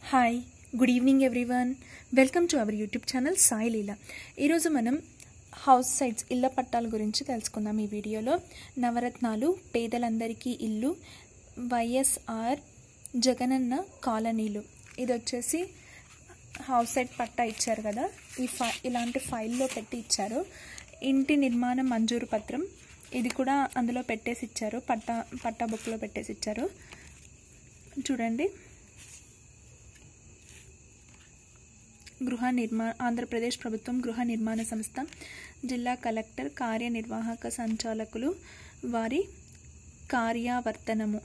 hi good evening everyone welcome to our YouTube channel Sai Leela ఈరోజు మనం house sites ఇళ్ల పట్టాల గురించి తెలుసుకుందాం ఈ వీడియోలో నవరత్నాలు పేదలందరికీ ఇల్లు వైఎస్ఆర్ జగనన్న కాలనీలు ఇది వచ్చేసి హౌస్ సైట్ పట్టా ఇచ్చారు కదా ఈ ఫై ఇలాంటి ఫైల్లో పెట్టి ఇచ్చారు ఇంటి నిర్మాణ మంజూరు పత్రం ఇది కూడా అందులో పెట్టేసి ఇచ్చారు పట్టా పట్టా బుక్లో పెట్టేసి ఇచ్చారు చూడండి గృహ నిర్మా ఆంధ్రప్రదేశ్ ప్రభుత్వం గృహ నిర్మాణ సంస్థ జిల్లా కలెక్టర్ కార్యనిర్వాహక సంచాలకులు వారి కార్యావర్తనము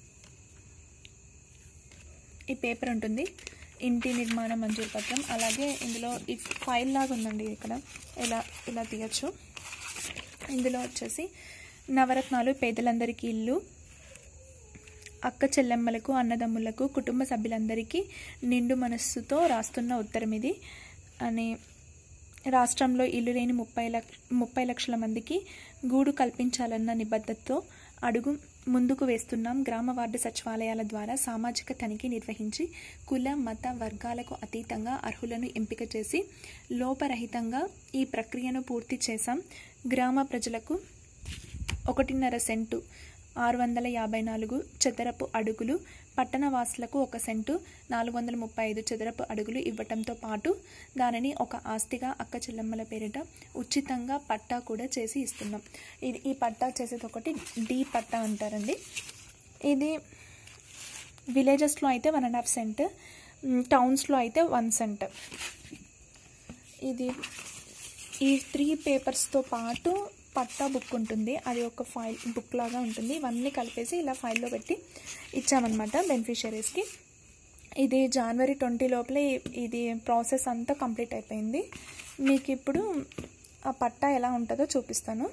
ఈ పేపర్ ఉంటుంది ఇంటి నిర్మాణ మంజూరు పత్రం అలాగే ఇందులో ఈ ఫైల్ లాగా ఉందండి ఇక్కడ ఇలా ఇలా తీయచ్చు ఇందులో వచ్చేసి నవరత్నాలు పేదలందరికీ ఇల్లు అక్క చెల్లెమ్మలకు అన్నదమ్ములకు కుటుంబ సభ్యులందరికీ నిండు మనస్సుతో రాస్తున్న ఉత్తరం ఇది అని రాష్ట్రంలో ఇల్లు లేని ముప్పై లక్ష ముప్పై లక్షల మందికి గూడు కల్పించాలన్న నిబద్ధతతో అడుగు ముందుకు వేస్తున్నాం గ్రామ వార్డు సచివాలయాల ద్వారా సామాజిక తనిఖీ నిర్వహించి కుల మత వర్గాలకు అతీతంగా అర్హులను ఎంపిక చేసి లోపరహితంగా ఈ ప్రక్రియను పూర్తి చేశాం గ్రామ ప్రజలకు ఒకటిన్నర సెంటు ఆరు వందల యాభై నాలుగు చదరపు అడుగులు పట్టణ వాసులకు ఒక సెంటు నాలుగు వందల ముప్పై ఐదు చదరపు అడుగులు ఇవ్వటంతో పాటు దానిని ఒక ఆస్తిగా అక్క చెల్లెమ్మల పేరిట ఉచితంగా పట్టా కూడా చేసి ఇస్తున్నాం ఇది ఈ పట్టా చేసేది ఒకటి డి పట్టా అంటారండి ఇది విలేజెస్లో అయితే వన్ అండ్ హాఫ్ సెంట్ టౌన్స్లో అయితే వన్ సెంట్ ఇది ఈ త్రీ పేపర్స్తో పాటు పట్టా బుక్ ఉంటుంది అది ఒక ఫైల్ బుక్ లాగా ఉంటుంది ఇవన్నీ కలిపేసి ఇలా ఫైల్లో పెట్టి ఇచ్చామన్నమాట బెనిఫిషరీస్కి ఇది జనవరి ట్వంటీ లోపలే ఇది ప్రాసెస్ అంతా కంప్లీట్ అయిపోయింది మీకు ఇప్పుడు ఆ పట్టా ఎలా ఉంటుందో చూపిస్తాను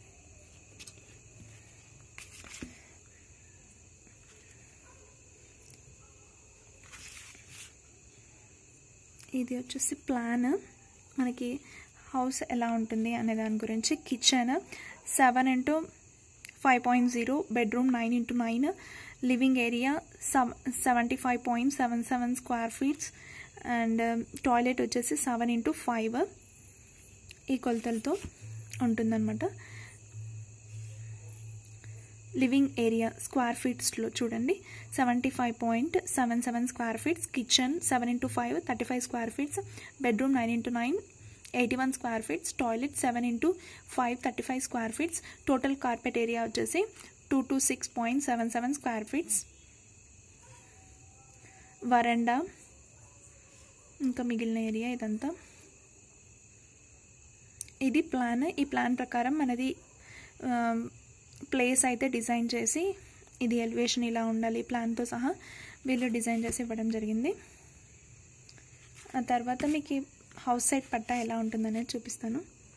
ఇది వచ్చేసి ప్లాన్ మనకి హౌస్ ఎలా ఉంటుంది అనే దాని గురించి kitchen seven into five point zero bedroom nine into nine living area సెవ్ seventy five point seven seven square feets and toilet వచ్చేసి సెవెన్ ఇంటూ ఫైవ్ ఈ కొలతలతో ఉంటుందన్నమాట లివింగ్ ఏరియా స్క్వేర్ ఫీట్స్లో చూడండి seventy five point seven seven square feets kitchen seven into five thirty five square feets bedroom nine into nine eighty one square feets toilet seven into five thirty five square feets total carpet area వచ్చేసి two two six point seven seven square feets వరండా ఇంకా మిగిలిన area ఇదంతా ఇది plan ఈ plan ప్రకారం మనది place అయితే డిజైన్ చేసి ఇది ఎలివేషన్ ఇలా ఉండాలి ప్లాన్తో సహా వీళ్ళు డిజైన్ చేసి ఇవ్వడం జరిగింది ఆ తర్వాత మీకు హౌస్ సైడ్ పట్టా ఎలా ఉంటుందనేది చూపిస్తాను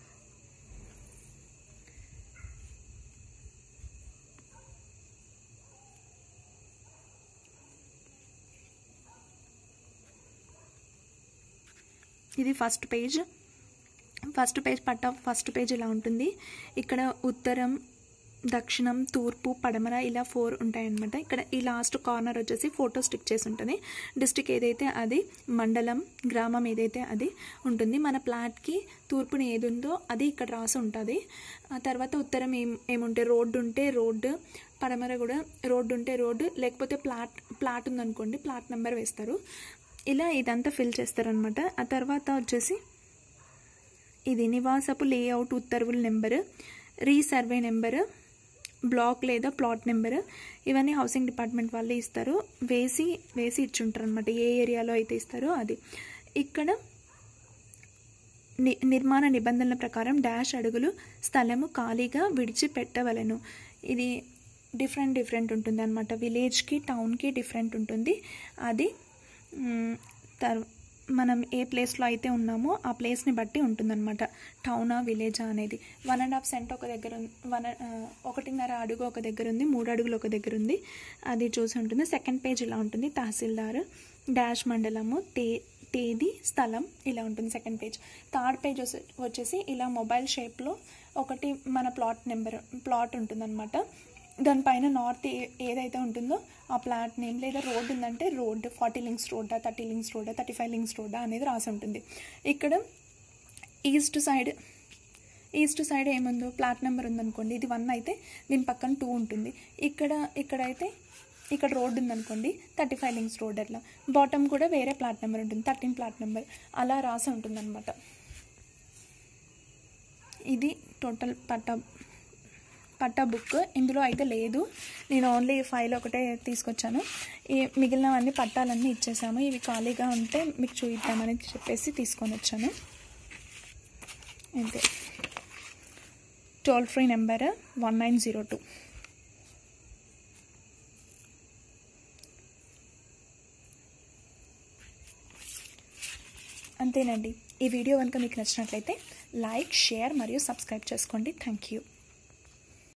ఇది ఫస్ట్ పేజ్ ఫస్ట్ పేజ్ పట్టా ఫస్ట్ పేజ్ ఇలా ఉంటుంది ఇక్కడ ఉత్తరం దక్షిణం తూర్పు పడమర ఇలా ఫోర్ ఉంటాయన్నమాట ఇక్కడ ఈ లాస్ట్ కార్నర్ వచ్చేసి ఫోటో స్టిక్ చేసి ఉంటుంది డిస్టిక్ ఏదైతే అది మండలం గ్రామం ఏదైతే అది ఉంటుంది మన ప్లాట్కి తూర్పున ఏది ఉందో అది ఇక్కడ రాసి ఉంటుంది ఆ తర్వాత ఉత్తరం ఏం ఏముంటే రోడ్డు ఉంటే రోడ్డు పడమర కూడా రోడ్డు ఉంటే రోడ్డు లేకపోతే ప్లాట్ ప్లాట్ ఉందనుకోండి ప్లాట్ నెంబర్ వేస్తారు ఇలా ఇదంతా ఫిల్ చేస్తారనమాట ఆ తర్వాత వచ్చేసి ఇది నివాసపు లేఅవుట్ ఉత్తర్వుల నెంబరు రీసర్వే నెంబరు బ్లాక్ లేదా ప్లాట్ నెంబర్ ఇవన్నీ హౌసింగ్ డిపార్ట్మెంట్ వాళ్ళే ఇస్తారు వేసి వేసి ఇచ్చుంటారు అనమాట ఏ ఏరియాలో అయితే ఇస్తారో అది ఇక్కడ ని నిర్మాణ నిబంధనల ప్రకారం డాష్ అడుగులు స్థలము ఖాళీగా విడిచిపెట్టవలను ఇది డిఫరెంట్ డిఫరెంట్ ఉంటుంది అనమాట విలేజ్కి టౌన్కి డిఫరెంట్ ఉంటుంది అది తర్ మనం ఏ ప్లేస్లో అయితే ఉన్నామో ఆ ప్లేస్ని బట్టి ఉంటుందన్నమాట టౌనా విలేజా అనేది వన్ అండ్ హాఫ్ సెంట్ ఒక దగ్గర వన్ ఒకటిన్నర అడుగు ఒక దగ్గర ఉంది మూడు అడుగులు ఒక దగ్గర ఉంది అది చూసి ఉంటుంది సెకండ్ పేజ్ ఇలా ఉంటుంది తహసీల్దార్ డాష్ మండలము తే తేదీ స్థలం ఇలా ఉంటుంది సెకండ్ పేజ్ థర్డ్ పేజ్ వచ్చేసి ఇలా మొబైల్ షేప్లో ఒకటి మన ప్లాట్ నెంబర్ ప్లాట్ ఉంటుందన్నమాట దానిపైన నార్త్ ఏ ఏదైతే ఉంటుందో ఆ ప్లాట్ నేమ్ లేదా రోడ్ ఉందంటే రోడ్ ఫార్టీ లింక్స్ రోడ్డా థర్టీ లింక్స్ రోడ్డా థర్టీ ఫైవ్ లింక్స్ రోడ్డా అనేది రాసి ఉంటుంది ఇక్కడ ఈస్ట్ సైడ్ ఈస్ట్ సైడ్ ఏముందో ప్లాట్ నెంబర్ ఉందనుకోండి ఇది వన్ అయితే దీని పక్కన టూ ఉంటుంది ఇక్కడ ఇక్కడైతే ఇక్కడ రోడ్ ఉందనుకోండి థర్టీ ఫైవ్ లింక్స్ రోడ్ అట్లా బాటమ్ కూడా వేరే ప్లాట్ నెంబర్ ఉంటుంది థర్టీన్ ప్లాట్ నెంబర్ అలా రాసి ఉంటుంది అనమాట ఇది టోటల్ పట్టా పట్టా బుక్ ఇందులో అయితే లేదు నేను ఓన్లీ ఫైల్ ఒకటే తీసుకొచ్చాను ఈ మిగిలినవన్నీ పట్టాలన్నీ ఇచ్చేసాము ఇవి ఖాళీగా ఉంటే మీకు చూపిద్దామని చెప్పేసి తీసుకొని వచ్చాను అంతే toll free number one nine zero two అంతేనండి ఈ వీడియో కనుక మీకు నచ్చినట్లయితే లైక్ షేర్ మరియు సబ్స్క్రైబ్ చేసుకోండి థ్యాంక్ యూ